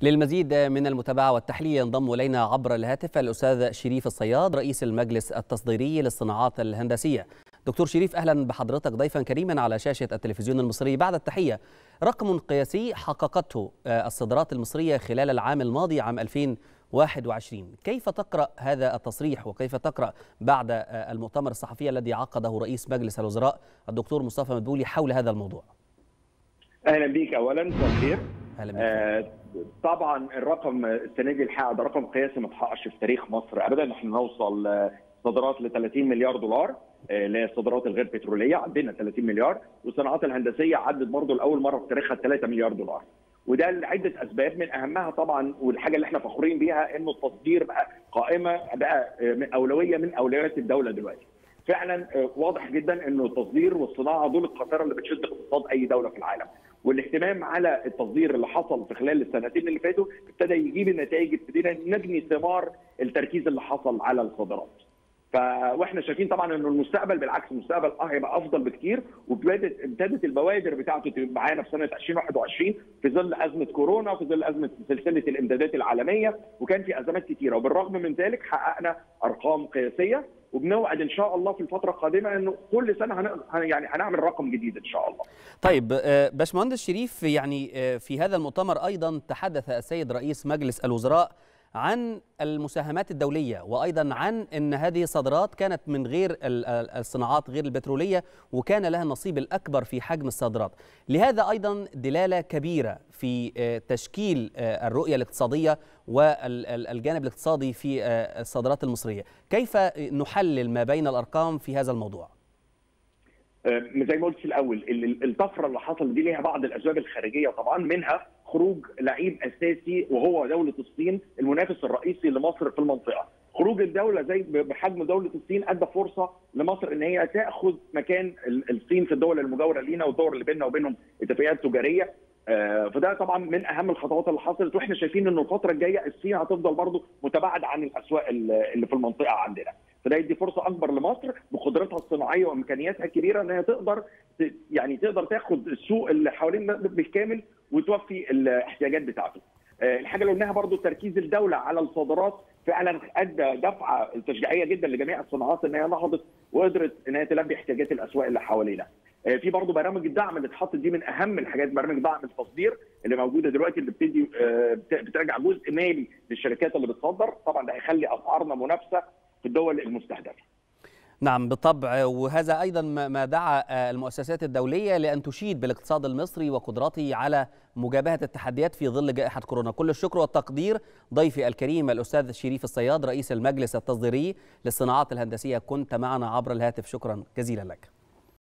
للمزيد من المتابعة والتحليل ينضم إلينا عبر الهاتف الأستاذ شريف الصياد رئيس المجلس التصديري للصناعات الهندسية دكتور شريف أهلا بحضرتك ضيفا كريما على شاشة التلفزيون المصري بعد التحية رقم قياسي حققته الصادرات المصرية خلال العام الماضي عام 2021 كيف تقرأ هذا التصريح وكيف تقرأ بعد المؤتمر الصحفي الذي عقده رئيس مجلس الوزراء الدكتور مصطفى مدبولي حول هذا الموضوع اهلا بيك اولا مساء الخير أهلا بك. آه طبعا الرقم السنه دي الحقيقه ده رقم قياسي ما اتحققش في تاريخ مصر ابدا احنا نوصل آه، صادرات ل 30 مليار دولار آه، اللي هي الصادرات الغير بتروليه عدينا 30 مليار والصناعات الهندسيه عدت برضه لاول مره في تاريخها 3 مليار دولار وده لعده اسباب من اهمها طبعا والحاجه اللي احنا فخورين بيها انه التصدير بقى قائمه بقى آه، من اولويه من اولويات الدوله دلوقتي فعلا آه، واضح جدا انه التصدير والصناعه دول القطار اللي بتشد اقتصاد اي دوله في العالم والاهتمام على التصدير اللي حصل في خلال السنتين اللي فاتوا ابتدى يجيب النتائج ابتدينا نجني ثمار التركيز اللي حصل على الصادرات. ف واحنا شايفين طبعا انه المستقبل بالعكس المستقبل اه هيبقى افضل بكتير وابتدت ابتدت البوادر بتاعته تبقى معانا في سنه 2021 في ظل ازمه كورونا وفي ظل ازمه سلسله الامدادات العالميه وكان في ازمات كتيره وبالرغم من ذلك حققنا ارقام قياسيه وبنوعد ان شاء الله في الفتره القادمه انه كل سنه هن... هن- يعني هنعمل رقم جديد ان شاء الله. طيب آه، باشمهندس شريف يعني آه، في هذا المؤتمر أيضا تحدث السيد رئيس مجلس الوزراء عن المساهمات الدولية وأيضا عن أن هذه الصادرات كانت من غير ال- ال- الصناعات غير البترولية وكان لها النصيب الأكبر في حجم الصادرات لهذا أيضا دلالة كبيرة في آه، تشكيل آه، الرؤية الاقتصادية والجانب الاقتصادي في آه، الصادرات المصرية كيف نحلل ما بين الأرقام في هذا الموضوع؟ آه، زي ما قلت في الاول ال- ال- الطفره اللي حصلت دي ليها بعض الاسباب الخارجيه طبعا منها خروج لعيب اساسي وهو دوله الصين المنافس الرئيسي لمصر في المنطقه. خروج الدوله زي ب- بحجم دوله الصين ادى فرصه لمصر ان هي تاخذ مكان ال- الصين في الدول المجاوره لينا والدول اللي بيننا وبينهم اتفاقيات تجاريه آه، فده طبعا من اهم الخطوات اللي حصلت واحنا شايفين انه الفتره الجايه الصين هتفضل برضه متباعد عن الاسواق ال- اللي في المنطقه عندنا فده يدي فرصه اكبر لمصر بقدرتها الصناعيه وامكانياتها الكبيره ان هي تقدر ت- يعني تقدر تاخد السوق اللي حوالينا بالكامل وتوفي الاحتياجات بتاعته. آه، الحاجه اللي قلناها برضو تركيز الدوله على الصادرات فعلا ادى دفعه تشجيعيه جدا لجميع الصناعات ان هي نهضت وقدرت ان هي تلبي احتياجات الاسواق اللي حوالينا. آه، في برضه برامج الدعم اللي اتحطت دي من اهم الحاجات برامج دعم التصدير اللي موجوده دلوقتي اللي بتدي آه، بت- بترجع جزء مالي للشركات اللي بتصدر طبعا ده هيخلي اسعارنا منافسه في الدول المستهدفه. نعم بالطبع وهذا أيضا ما ما دعا آه، المؤسسات الدولية لأن تشيد بالاقتصاد المصري وقدرته على مجابهة التحديات في ظل جائحة كورونا كل الشكر والتقدير ضيفي الكريم الأستاذ شريف الصياد رئيس المجلس التصديري للصناعات الهندسية كنت معنا عبر الهاتف شكرا جزيلا لك